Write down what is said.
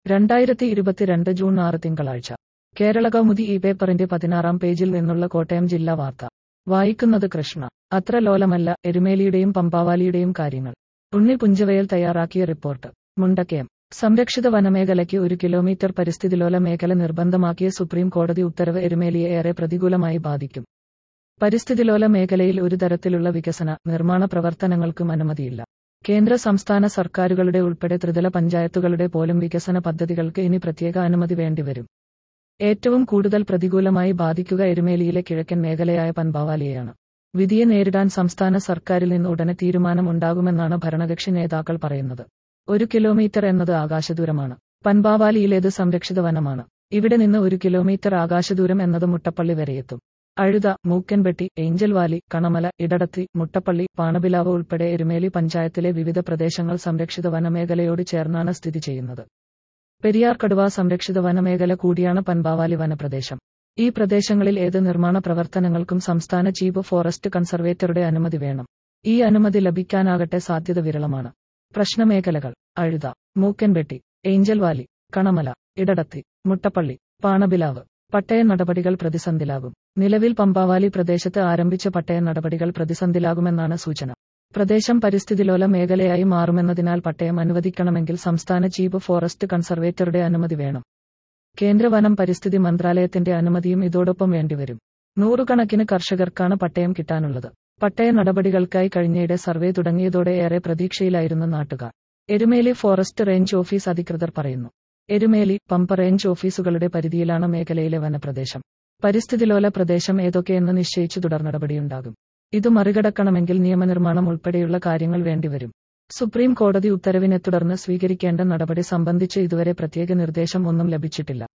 രണ്ടായിരത്തി ഇരുപത്തിരണ്ട് ജൂൺ ആറ് തിങ്കളാഴ്ച കേരള കൗമുദി ഈ പേപ്പറിന്റെ പതിനാറാം പേജിൽ നിന്നുള്ള കോട്ടയം ജില്ലാ വാർത്ത വായിക്കുന്നത് കൃഷ്ണ അത്ര ലോലമല്ല എരുമേലിയുടെയും പമ്പാവാലിയുടെയും കാര്യങ്ങൾ ഉണ്ണി പുഞ്ചവയൽ തയ്യാറാക്കിയ റിപ്പോർട്ട് മുണ്ടക്കയം സംരക്ഷിത വനമേഖലയ്ക്ക് ഒരു കിലോമീറ്റർ പരിസ്ഥിതിലോല മേഖല നിർബന്ധമാക്കിയ സുപ്രീം കോടതി ഉത്തരവ് എരുമേലിയെ ഏറെ പ്രതികൂലമായി ബാധിക്കും പരിസ്ഥിതിലോല മേഖലയിൽ ഒരു തരത്തിലുള്ള വികസന നിർമ്മാണ പ്രവർത്തനങ്ങൾക്കും അനുമതിയില്ല കേന്ദ്ര സംസ്ഥാന സർക്കാരുകളുടെ ഉൾപ്പെടെ ത്രിതല പഞ്ചായത്തുകളുടെ പോലും വികസന പദ്ധതികൾക്ക് ഇനി പ്രത്യേക അനുമതി വേണ്ടിവരും ഏറ്റവും കൂടുതൽ പ്രതികൂലമായി ബാധിക്കുക എരുമേലിയിലെ കിഴക്കൻ മേഖലയായ പൻപാവാലിയെയാണ് വിധിയെ നേരിടാൻ സംസ്ഥാന സർക്കാരിൽ നിന്ന് ഉടനെ തീരുമാനം ഉണ്ടാകുമെന്നാണ് ഭരണകക്ഷി നേതാക്കൾ പറയുന്നത് ഒരു കിലോമീറ്റർ എന്നത് ആകാശദൂരമാണ് പൻപാവാലിയിലേത് സംരക്ഷിത വനമാണ് ഇവിടെ നിന്ന് ഒരു കിലോമീറ്റർ ആകാശദൂരം എന്നത് മുട്ടപ്പള്ളി വരെയെത്തും അഴുത മൂക്കൻപെട്ടി ഏഞ്ചൽ വാലി കണമല ഇടടത്തി മുട്ടപ്പള്ളി പാണബിലാവ് ഉൾപ്പെടെ എരുമേലി പഞ്ചായത്തിലെ വിവിധ പ്രദേശങ്ങൾ സംരക്ഷിത വനമേഖലയോട് ചേർന്നാണ് സ്ഥിതി ചെയ്യുന്നത് പെരിയാർ കടുവ സംരക്ഷിത വനമേഖല കൂടിയാണ് പൻപാവാലി വനപ്രദേശം ഈ പ്രദേശങ്ങളിൽ ഏത് നിർമ്മാണ പ്രവർത്തനങ്ങൾക്കും സംസ്ഥാന ചീഫ് ഫോറസ്റ്റ് കൺസർവേറ്ററുടെ അനുമതി വേണം ഈ അനുമതി ലഭിക്കാനാകട്ടെ സാധ്യത വിരളമാണ് പ്രശ്നമേഖലകൾ അഴുത മൂക്കൻപെട്ടി ഏഞ്ചൽ വാലി കണമല ഇടടത്തി മുട്ടപ്പള്ളി പാണബിലാവ് പട്ടയ നടപടികൾ പ്രതിസന്ധിലാകും നിലവിൽ പമ്പാവാലി പ്രദേശത്ത് ആരംഭിച്ച പട്ടയ നടപടികൾ പ്രതിസന്ധിലാകുമെന്നാണ് സൂചന പ്രദേശം പരിസ്ഥിതിലോല മേഖലയായി മാറുമെന്നതിനാൽ പട്ടയം അനുവദിക്കണമെങ്കിൽ സംസ്ഥാന ചീഫ് ഫോറസ്റ്റ് കൺസർവേറ്ററുടെ അനുമതി വേണം കേന്ദ്ര വനം പരിസ്ഥിതി മന്ത്രാലയത്തിന്റെ അനുമതിയും ഇതോടൊപ്പം വേണ്ടിവരും നൂറുകണക്കിന് കർഷകർക്കാണ് പട്ടയം കിട്ടാനുള്ളത് പട്ടയ നടപടികൾക്കായി കഴിഞ്ഞയിടെ സർവേ തുടങ്ങിയതോടെ ഏറെ പ്രതീക്ഷയിലായിരുന്നു നാട്ടുകാർ എരുമേലി ഫോറസ്റ്റ് റേഞ്ച് ഓഫീസ് അധികൃതർ പറയുന്നു എരുമേലി പമ്പ റേഞ്ച് ഓഫീസുകളുടെ പരിധിയിലാണ് മേഖലയിലെ വനപ്രദേശം പരിസ്ഥിതിലോല പ്രദേശം ഏതൊക്കെയെന്ന് നിശ്ചയിച്ചു തുടർ നടപടിയുണ്ടാകും ഇത് മറികടക്കണമെങ്കിൽ നിയമനിർമ്മാണം ഉൾപ്പെടെയുള്ള കാര്യങ്ങൾ വേണ്ടിവരും സുപ്രീം കോടതി ഉത്തരവിനെ തുടർന്ന് സ്വീകരിക്കേണ്ട നടപടി സംബന്ധിച്ച് ഇതുവരെ പ്രത്യേക നിർദ്ദേശം ഒന്നും ലഭിച്ചിട്ടില്ല